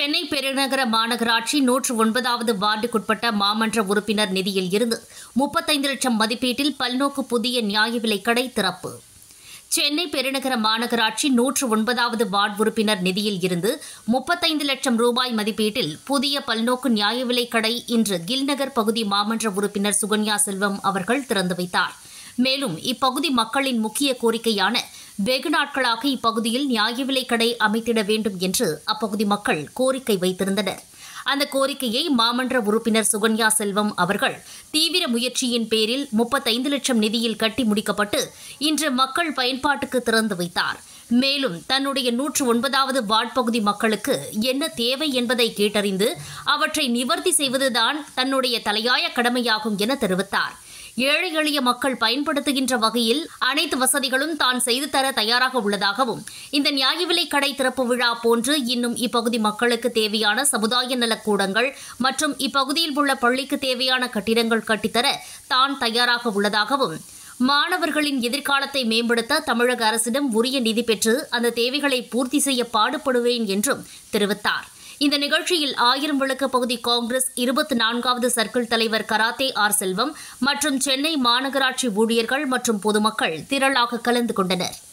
சென்னை பெருநகர மாநகராட்சி நூற்று ஒன்பதாவது வார்டுக்குட்பட்ட மாமன்ற உறுப்பினர் நிதியில் இருந்து முப்பத்தைந்து லட்சம் மதிப்பீட்டில் பல்நோக்கு புதிய நியாய விலைக் கடை திறப்பு சென்னை பெருநகர மாநகராட்சி நூற்று ஒன்பதாவது வார்டு உறுப்பினர் நிதியில் இருந்து முப்பத்தைந்து லட்சம் ரூபாய் மதிப்பீட்டில் புதிய பல்நோக்கு நியாய விலைக் கடை இன்று கில்நகர் பகுதி மாமன்ற உறுப்பினர் சுகன்யா செல்வம் அவர்கள் திறந்து வைத்தார் மேலும் இப்பகுதி மக்களின் முக்கிய கோரிக்கையான வெகு நாட்களாக இப்பகுதியில் நியாய விலைக் கடை அமைத்திட வேண்டும் என்று அப்பகுதி மக்கள் கோரிக்கை வைத்திருந்தனர் அந்த கோரிக்கையை மாமன்ற உறுப்பினர் சுகன்யா செல்வம் அவர்கள் தீவிர முயற்சியின் பேரில் முப்பத்தைந்து லட்சம் நிதியில் கட்டி முடிக்கப்பட்டு இன்று மக்கள் பயன்பாட்டுக்கு திறந்து வைத்தார் மேலும் தன்னுடைய நூற்று ஒன்பதாவது வார்டு பகுதி மக்களுக்கு என்ன தேவை என்பதை கேட்டறிந்து அவற்றை நிவர்த்தி செய்வதுதான் தன்னுடைய தலையாய கடமையாகும் என தெரிவித்தார் ஏழை எளிய மக்கள் பயன்படுத்துகின்ற வகையில் அனைத்து வசதிகளும் தான் செய்து தர தயாராக உள்ளதாகவும் இந்த நியாய விலைக் கடை திறப்பு விழா போன்று இன்னும் இப்பகுதி மக்களுக்கு தேவையான சமுதாய நலக்கூடங்கள் மற்றும் இப்பகுதியில் உள்ள பள்ளிக்கு தேவையான கட்டிடங்கள் கட்டித்தர தான் தயாராக உள்ளதாகவும் மாணவர்களின் எதிர்காலத்தை மேம்படுத்த தமிழக அரசிடம் உரிய நிதி பெற்று அந்த தேவைகளை பூர்த்தி செய்ய பாடுபடுவேன் என்றும் தெரிவித்தார் இந்த நிகழ்ச்சியில் ஆயிரம் விளக்கு பகுதி காங்கிரஸ் இருபத்தி நான்காவது சர்க்கிள் தலைவர் கராத்தே ஆர் செல்வம் மற்றும் சென்னை மாநகராட்சி ஊழியர்கள் மற்றும் பொதுமக்கள் திரளாக கலந்து கொண்டனர்